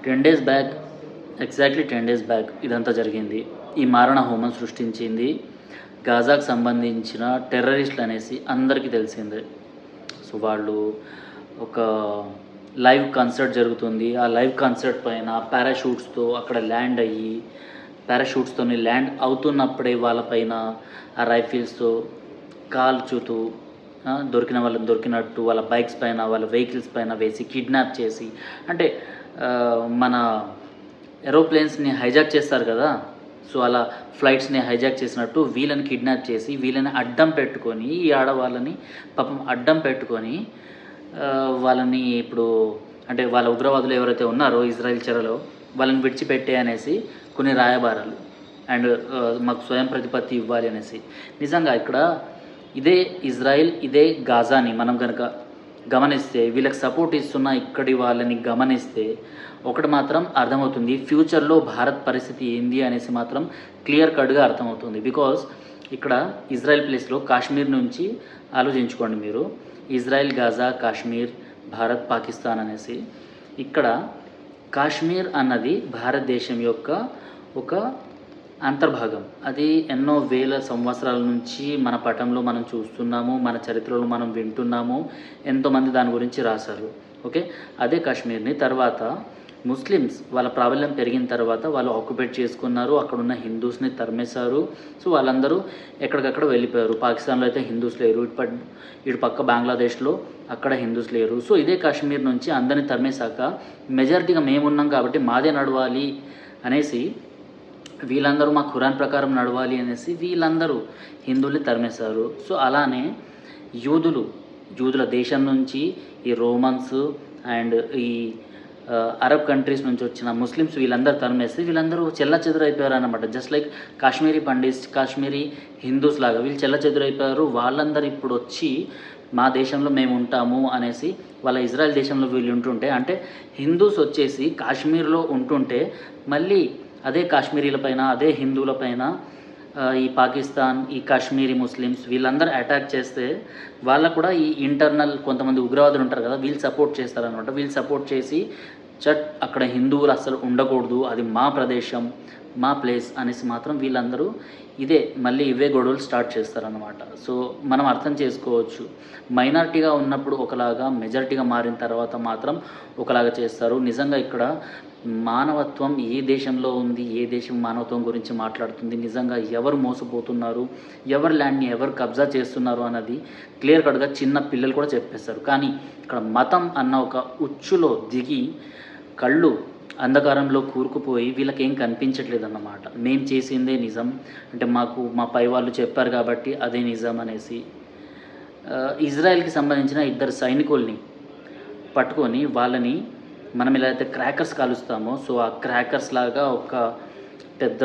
ten days back exactly ten days back ఇదంతా జరిగింది ఈ మారణ హోమం సృష్టించింది గాజాకు సంబంధించిన టెర్రరిస్టులు అనేసి అందరికీ తెలిసిందే సో వాళ్ళు ఒక లైవ్ కాన్సర్ట్ జరుగుతుంది ఆ లైవ్ కాన్సర్ట్ పైన పారాషూట్స్తో అక్కడ ల్యాండ్ అయ్యి పారాషూట్స్తో ల్యాండ్ అవుతున్నప్పుడే వాళ్ళపైన ఆ రైఫిల్స్తో కాల్చుతూ ఆ, దొరికిన వాళ్ళని దొరికినట్టు వాళ్ళ బైక్స్ పైన వాళ్ళ వెహికల్స్ పైన వేసి కిడ్నాప్ చేసి అంటే ఆ, మన ఏరోప్లేన్స్ని హైజాక్ చేస్తారు కదా సో అలా ఫ్లైట్స్ని హైజాక్ చేసినట్టు వీళ్ళని కిడ్నాప్ చేసి వీళ్ళని అడ్డం పెట్టుకొని ఈ ఆడవాళ్ళని పాపం అడ్డం పెట్టుకొని ఆ, వాళ్ళని ఇప్పుడు అంటే వాళ్ళ ఉగ్రవాదులు ఎవరైతే ఉన్నారో ఇజ్రాయెల్ చెరలో వాళ్ళని విడిచిపెట్టే అనేసి కొన్ని రాయబారాలు అండ్ ఆ, మాకు స్వయం ప్రతిపత్తి ఇవ్వాలి అనేసి నిజంగా ఇక్కడ ఇదే ఇజ్రాయెల్ ఇదే గాజాని మనం కనుక గమనిస్తే వీళ్ళకి సపోర్ట్ ఇస్తున్న ఇక్కడి వాళ్ళని గమనిస్తే ఒకటి మాత్రం అర్థమవుతుంది ఫ్యూచర్లో భారత్ పరిస్థితి ఏంది అనేసి మాత్రం క్లియర్ కట్గా అర్థమవుతుంది బికాస్ ఇక్కడ ఇజ్రాయెల్ ప్లేస్లో కాశ్మీర్ నుంచి ఆలోచించుకోండి మీరు ఇజ్రాయెల్ గాజా కాశ్మీర్ భారత్ పాకిస్తాన్ అనేసి ఇక్కడ కాశ్మీర్ అన్నది భారతదేశం యొక్క ఒక అంతర్భాగం అది ఎన్నో వేల సంవత్సరాల నుంచి మన పటంలో మనం చూస్తున్నాము మన చరిత్రలో మనం వింటున్నాము ఎంతోమంది దాని గురించి రాశారు ఓకే అదే కాశ్మీర్ని తర్వాత ముస్లిమ్స్ వాళ్ళ ప్రాబల్యం పెరిగిన తర్వాత వాళ్ళు ఆక్యుపేట్ చేసుకున్నారు అక్కడ ఉన్న హిందూస్ని తరిమేశారు సో వాళ్ళందరూ ఎక్కడికక్కడ వెళ్ళిపోయారు పాకిస్తాన్లో అయితే హిందూస్ లేరు ఇటు పట్ ఇటు పక్క బంగ్లాదేశ్లో అక్కడ హిందూస్ లేరు సో ఇదే కాశ్మీర్ నుంచి అందరిని తరిమేశాక మెజారిటీగా మేమున్నాం కాబట్టి మాదే నడవాలి అనేసి వీళ్ళందరూ మా ఖురాన్ ప్రకారం నడవాలి అనేసి వీళ్ళందరూ హిందువుల్ని తరిమేశారు సో అలానే యూదులు యూదుల దేశం నుంచి ఈ రోమన్స్ అండ్ ఈ ఆ, అరబ్ కంట్రీస్ నుంచి వచ్చిన ముస్లిమ్స్ వీళ్ళందరూ తరిమేస్తే వీళ్ళందరూ చెల్ల చెదురైపోయారు అనమాట జస్ట్ లైక్ కాశ్మీరీ పండిట్స్ కాశ్మీరీ హిందూస్ లాగా వీళ్ళు చెల్ల చెదురైపోయారు వాళ్ళందరూ ఇప్పుడు వచ్చి మా దేశంలో మేము ఉంటాము అనేసి వాళ్ళ ఇజ్రాయెల్ దేశంలో వీళ్ళు ఉంటుంటే అంటే హిందూస్ వచ్చేసి కాశ్మీర్లో ఉంటుంటే మళ్ళీ అదే కాశ్మీరీల పైన అదే హిందువుల పైన ఆ, ఈ పాకిస్తాన్ ఈ కాశ్మీరీ ముస్లిమ్స్ వీళ్ళందరూ అటాక్ చేస్తే వాళ్ళకు కూడా ఈ ఇంటర్నల్ కొంతమంది ఉగ్రవాదులు ఉంటారు కదా వీళ్ళు సపోర్ట్ చేస్తారనమాట వీళ్ళు సపోర్ట్ చేసి చట్ అక్కడ హిందువులు అసలు ఉండకూడదు అది మా ప్రదేశం మా ప్లేస్ అనేసి మాత్రం వీళ్ళందరూ ఇదే మళ్ళీ ఇవే గొడవలు స్టార్ట్ చేస్తారనమాట సో మనం అర్థం చేసుకోవచ్చు మైనారిటీగా ఉన్నప్పుడు ఒకలాగా మెజారిటీగా మారిన తర్వాత మాత్రం ఒకలాగా చేస్తారు నిజంగా ఇక్కడ మానవత్వం ఏ దేశంలో ఉంది ఏ దేశం మానవత్వం గురించి మాట్లాడుతుంది నిజంగా ఎవరు మోసపోతున్నారు ఎవరు ల్యాండ్ని ఎవరు కబ్జా చేస్తున్నారు అన్నది క్లియర్ కట్గా చిన్న పిల్లలు కూడా చెప్పేస్తారు కానీ ఇక్కడ మతం అన్న ఒక ఉచ్చులో దిగి కళ్ళు అంధకారంలో కూరుకుపోయి వీళ్ళకి ఏం కనిపించట్లేదు అన్నమాట మేము చేసిందే నిజం అంటే మాకు మా పై వాళ్ళు చెప్పారు కాబట్టి అదే నిజం అనేసి ఆ, ఇజ్రాయెల్కి సంబంధించిన ఇద్దరు సైనికుల్ని పట్టుకొని వాళ్ళని మనం ఎలా అయితే క్రాకర్స్ కాలుస్తామో సో ఆ క్రాకర్స్ లాగా ఒక పెద్ద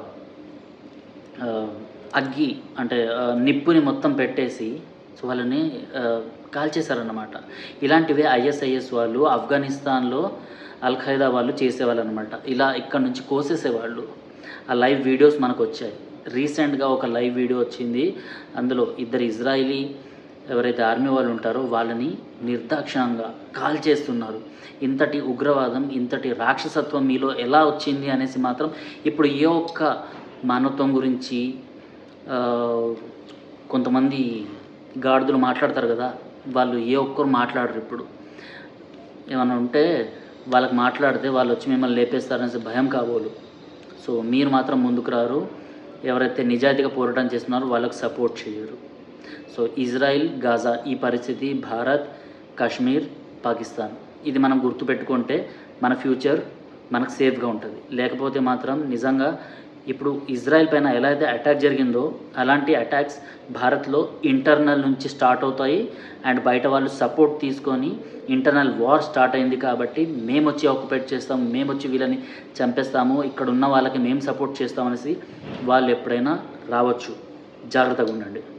ఆ, అగ్గి అంటే ఆ, నిప్పుని మొత్తం పెట్టేసి సో వాళ్ళని ఆ, కాల్చేశారన్నమాట ఇలాంటివే ఐఎస్ఐఎస్ వాళ్ళు ఆఫ్ఘనిస్తాన్లో అల్ ఖైదా వాళ్ళు చేసేవాళ్ళు అనమాట ఇలా ఇక్కడ నుంచి కోసేసేవాళ్ళు ఆ లైవ్ వీడియోస్ మనకు వచ్చాయి రీసెంట్గా ఒక లైవ్ వీడియో వచ్చింది అందులో ఇద్దరు ఇజ్రాయిలీ ఎవరైతే ఆర్మీ వాళ్ళు ఉంటారో వాళ్ళని నిర్దాక్షిణంగా కాల్ చేస్తున్నారు ఇంతటి ఉగ్రవాదం ఇంతటి రాక్షసత్వం మీలో ఎలా వచ్చింది అనేసి మాత్రం ఇప్పుడు ఏ ఒక్క మానవత్వం గురించి ఆ, కొంతమంది గాడిదలు మాట్లాడతారు కదా వాళ్ళు ఏ ఒక్కరు మాట్లాడరు ఇప్పుడు ఏమన్నా ఉంటే వాళ్ళకి మాట్లాడితే వాళ్ళు వచ్చి మిమ్మల్ని లేపేస్తారనేసి భయం కాబోలు సో మీరు మాత్రం ముందుకు రారు ఎవరైతే నిజాయితీగా పోరాటం చేస్తున్నారో వాళ్ళకి సపోర్ట్ చేయరు సో ఇజ్రాయిల్ గాజా ఈ పరిస్థితి భారత్ కాశ్మీర్ పాకిస్తాన్ ఇది మనం గుర్తుపెట్టుకుంటే మన ఫ్యూచర్ మనకు సేఫ్గా ఉంటుంది లేకపోతే మాత్రం నిజంగా ఇప్పుడు ఇజ్రాయెల్ పైన ఎలా అయితే అటాక్ జరిగిందో అలాంటి అటాక్స్ భారత్లో ఇంటర్నల్ నుంచి స్టార్ట్ అవుతాయి అండ్ బయట వాళ్ళు సపోర్ట్ తీసుకొని ఇంటర్నల్ వార్ స్టార్ట్ అయింది కాబట్టి మేము వచ్చి ఆక్యుపేట్ చేస్తాము మేము వచ్చి వీళ్ళని చంపేస్తాము ఇక్కడ ఉన్న వాళ్ళకి మేము సపోర్ట్ చేస్తామనేసి వాళ్ళు ఎప్పుడైనా రావచ్చు జాగ్రత్తగా ఉండండి